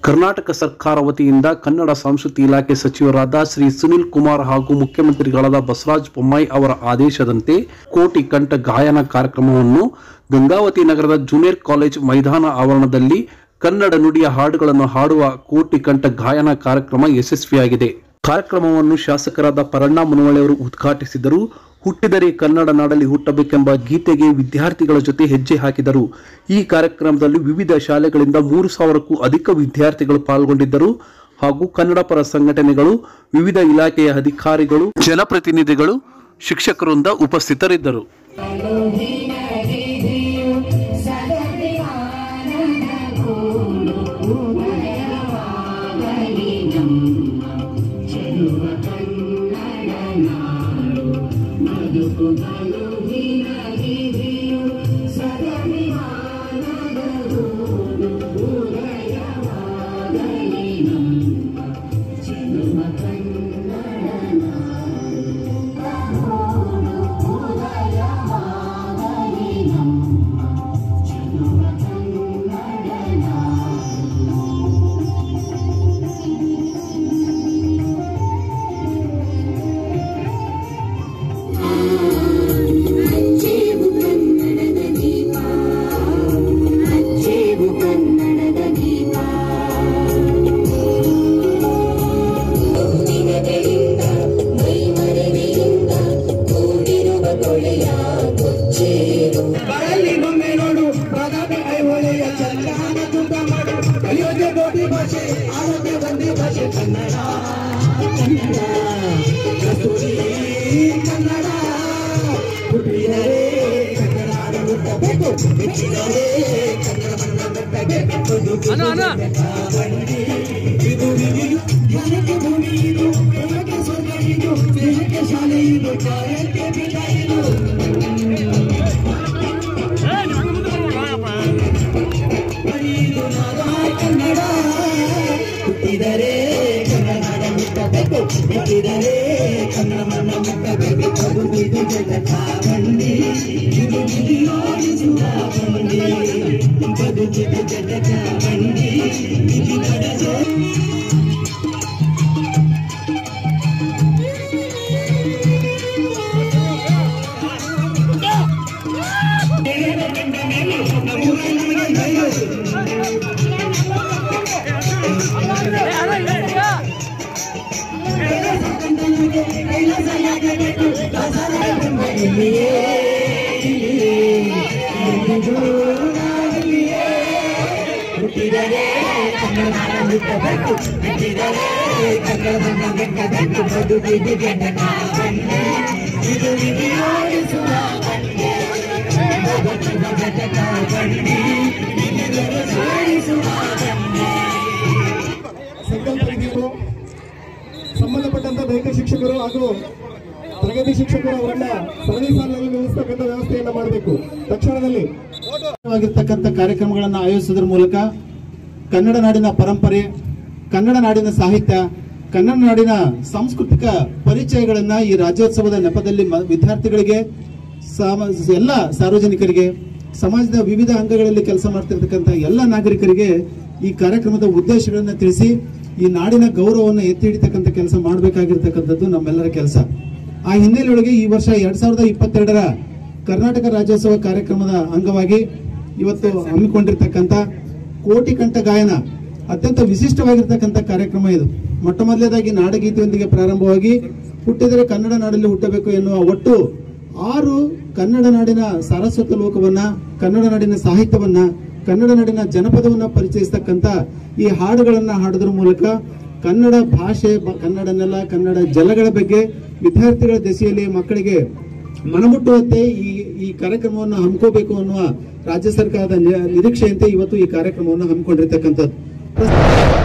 ಕರ್ನಾಟಕ ಸರ್ಕಾರ ವತಿಯಿಂದ ಕನ್ನಡ ಸಂಸ್ಕೃತಿ ಇಲಾಖೆ ಸಚಿವರಾದ ಶ್ರೀ ಸುನಿಲ್ ಕುಮಾರ್ ಹಾಗೂ ಮುಖ್ಯಮಂತ್ರಿಗಳಾದ ಬಸವರಾಜ ಬೊಮ್ಮಾಯಿ ಅವರ ಆದೇಶದಂತೆ ಕೋಟಿ ಕಂಠ ಗಾಯನ ಕಾರ್ಯಕ್ರಮವನ್ನು ಗಂಗಾವತಿ ನಗರದ ಜೂನಿಯರ್ ಕಾಲೇಜ್ ಮೈದಾನ ಆವರಣದಲ್ಲಿ ಕನ್ನಡ ನುಡಿಯ ಹಾಡುಗಳನ್ನು ಹಾಡುವ ಕೋಟಿ ಕಂಠ ಗಾಯನ ಕಾರ್ಯಕ್ರಮ ಯಶಸ್ವಿಯಾಗಿದೆ ಕಾರ್ಯಕ್ರಮವನ್ನು ಶಾಸಕರಾದ ಪರಣ್ಣ ಮುನವಳ್ಳಿಯವರು ಉದ್ಘಾಟಿಸಿದರು ಹುಟ್ಟಿದರೆ ಕನ್ನಡ ನಾಡಲ್ಲಿ ಹುಟ್ಟಬೇಕೆಂಬ ಗೀತೆಗೆ ವಿದ್ಯಾರ್ಥಿಗಳ ಜೊತೆ ಹೆಜ್ಜೆ ಹಾಕಿದರು ಈ ಕಾರ್ಯಕ್ರಮದಲ್ಲಿ ವಿವಿಧ ಶಾಲೆಗಳಿಂದ ಮೂರು ಸಾವಿರಕ್ಕೂ ಅಧಿಕ ವಿದ್ಯಾರ್ಥಿಗಳು ಪಾಲ್ಗೊಂಡಿದ್ದರು ಹಾಗೂ ಕನ್ನಡ ಪರ ಸಂಘಟನೆಗಳು ವಿವಿಧ ಇಲಾಖೆಯ ಅಧಿಕಾರಿಗಳು ಜನಪ್ರತಿನಿಧಿಗಳು ಶಿಕ್ಷಕರಿಂದ ಉಪಸ್ಥಿತರಿದ್ದರು ಅಚ್ಚೇವು ಕನ್ನಡದ ದೀಪ ಅಚ್ಚೇವು ಕನ್ನಡದ ದೀಪ ಬಹುದಿನಗಳಿಂದ ಮೈಮರೆಯಿಂದ ಕೂಡಿರುವ ಕೊಳೆಯ ಕೊಚ್ಚೇರು ಬರಲಿ ಒಮ್ಮೆ ನೋಡು ಪ್ರಧಾನಿ ಐಹೊಳೆಯ ಚಂದ್ರಾನ ತುಟ ಮಾಡು ಅಯೋಧ್ಯೆ ಗೋಟಿ ಭಾಷೆ ಆರೋಗ್ಯ ಬಂದಿ ಭಾಷೆ ಕನ್ನಡ ಕನ್ನಡ ಕಸ್ತೂರಿ ಕನ್ನಡ ಹುಟ್ಟಿದರೆ ಕನ್ನಡ ಹಾಡು ಹುಟ್ಟಬೇಕು ಮೆಚ್ಚಿದರೆ ಕನ್ನಡವನ್ನ ಮೆಟ್ಟಬೇಕು ಬಂಡಿ ಇದು ವಿಧಿಯು ಜನಕ್ಕೆ ಭೂಮಿ ಇದು ಜನಕ್ಕೆ ಸ್ವರ್ಗ ಇದು ದೇಶಕ್ಕೆ ಶಾಲೆ ಇದು ಕಾರ್ಯಕ್ಕೆ ಬಿಡ ಇದು ಇದು ನಾಡ ಕನ್ನಡ ಹುಟ್ಟಿದರೆ ಕನ್ನಡ ಮುಟ್ಟಬೇಕು ಹುಟ್ಟಿದರೆ ಕನ್ನಡ ಮಣ್ಣ ಮುಟ್ಟಬೇಕು ಅದು ಇದು ಜಗತ್ತ ಬಂಡಿ ಇದು ಬಿಡಿಯೋಡಿಸುವ ಬಂಡಿ ಬದುಕಿದ ಜಗತ್ತ ಬಂಡಿ ಇದು ಕಡಜೆ ನಮಗೆ ಧೈರ್ಯ ಹುಟ್ಟಿದರೆ ಕನ್ನಡ ಹುಟ್ಟಬೇಕು ಹುಟ್ಟಿದರೆ ಕನ್ನಡವನ್ನು ಬೆಟ್ಟಬೇಕು ಬದುಕಿದು ಜಗತ್ತ ಬಂಡೆ ಇದು ವಿಧಿಯೋಡಿಸುವ ಬಂಡೆ ಬದುಕಿದ ಜಗತ್ತ ಬಂಡಿ ಇದು ಸಾರಿಸುವ ಬಂಡೆ ಸಂಕಲ್ಪರಿಗೂ ಸಂಬಂಧಪಟ್ಟಂತ ದೈಹಿಕ ಶಿಕ್ಷಕರು ಹಾಗೂ ಪ್ರಗತಿ ಶಿಕ್ಷಕರು ಅವರನ್ನ ಸರದಿ ಸಾಲಿನಲ್ಲಿ ನಿಲ್ಲಿಸತಕ್ಕಂಥ ವ್ಯವಸ್ಥೆಯನ್ನ ಮಾಡಬೇಕು ತಕ್ಷಣದಲ್ಲಿ ಆಗಿರ್ತಕ್ಕಂಥ ಕಾರ್ಯಕ್ರಮಗಳನ್ನು ಆಯೋಜಿಸೋದ್ರ ಮೂಲಕ ಕನ್ನಡ ನಾಡಿನ ಪರಂಪರೆ ಕನ್ನಡ ನಾಡಿನ ಸಾಹಿತ್ಯ ಕನ್ನಡ ನಾಡಿನ ಸಾಂಸ್ಕೃತಿಕ ಪರಿಚಯಗಳನ್ನ ಈ ರಾಜ್ಯೋತ್ಸವದ ನೆಪದಲ್ಲಿ ಮ- ವಿದ್ಯಾರ್ಥಿಗಳಿಗೆ ಸಾಮ- ಎಲ್ಲ ಸಾರ್ವಜನಿಕರಿಗೆ ಸಮಾಜದ ವಿವಿಧ ಅಂಗಗಳಲ್ಲಿ ಕೆಲಸ ಮಾಡ್ತಿರ್ತಕ್ಕಂಥ ಎಲ್ಲ ನಾಗರಿಕರಿಗೆ ಈ ಕಾರ್ಯಕ್ರಮದ ಉದ್ದೇಶಗಳನ್ನ ತಿಳಿಸಿ ಈ ನಾಡಿನ ಗೌರವವನ್ನು ಎತ್ತಿ ಹಿಡಿತಕ್ಕಂಥ ಕೆಲಸ ಮಾಡಬೇಕಾಗಿರ್ತಕ್ಕಂಥದ್ದು ನಮ್ಮೆಲ್ಲರ ಕೆಲಸ ಆ ಹಿನ್ನೆಲೆಯೊಳಗೆ ಈ ವರ್ಷ ಎರಡ್ ಸಾವಿರದ ಇಪ್ಪತ್ತೆರಡರ ಕರ್ನಾಟಕ ರಾಜ್ಯೋತ್ಸವ ಕಾರ್ಯಕ್ರಮದ ಅಂಗವಾಗಿ ಇವತ್ತು ಹಮ್ಮಿಕೊಂಡಿರ್ತಕ್ಕಂಥ ಕೋಟಿ ಕಂಠ ಗಾಯನ ಅತ್ಯಂತ ವಿಶಿಷ್ಟವಾಗಿರ್ತಕ್ಕಂಥ ಕಾರ್ಯಕ್ರಮ ಇದು ಮೊಟ್ಟ ಮೊದಲನೇದಾಗಿ ನಾಡಗೀತೆಯೊಂದಿಗೆ ಪ್ರಾರಂಭವಾಗಿ ಹುಟ್ಟಿದರೆ ಕನ್ನಡ ನಾಡಲ್ಲಿ ಹುಟ್ಟಬೇಕು ಎನ್ನುವ ಒಟ್ಟು ಆರು ಕನ್ನಡ ನಾಡಿನ ಸಾರಸ್ವತ ಲೋಕವನ್ನ ಕನ್ನಡ ನಾಡಿನ ಸಾಹಿತ್ಯವನ್ನ ಕನ್ನಡ ನಾಡಿನ ಜನಪದವನ್ನ ಪರಿಚಯಿಸ್ತಕ್ಕಂಥ ಈ ಹಾಡುಗಳನ್ನ ಹಾಡೋದ್ರ ಮೂಲಕ ಕನ್ನಡ ಭಾಷೆ ಬ- ಕನ್ನಡ ನೆಲ ಕನ್ನಡ ಜಲಗಳ ಬಗ್ಗೆ ವಿದ್ಯಾರ್ಥಿಗಳ ದೆಸೆಯಲ್ಲಿ ಮಕ್ಕಳಿಗೆ ಮನಮುಟ್ಟುವಂತೆ ಈ ಈ ಕಾರ್ಯಕ್ರಮವನ್ನು ಹಮ್ಮಿಕೋಬೇಕು ಅನ್ನುವ ರಾಜ್ಯ ಸರ್ಕಾರದ ನಿ- ನಿರೀಕ್ಷೆಯಂತೆ ಇವತ್ತು ಈ ಕಾರ್ಯಕ್ರಮವನ್ನು ಹಮ್ಮಿಕೊಂಡಿರ್ತಕ್ಕಂಥದ್ದು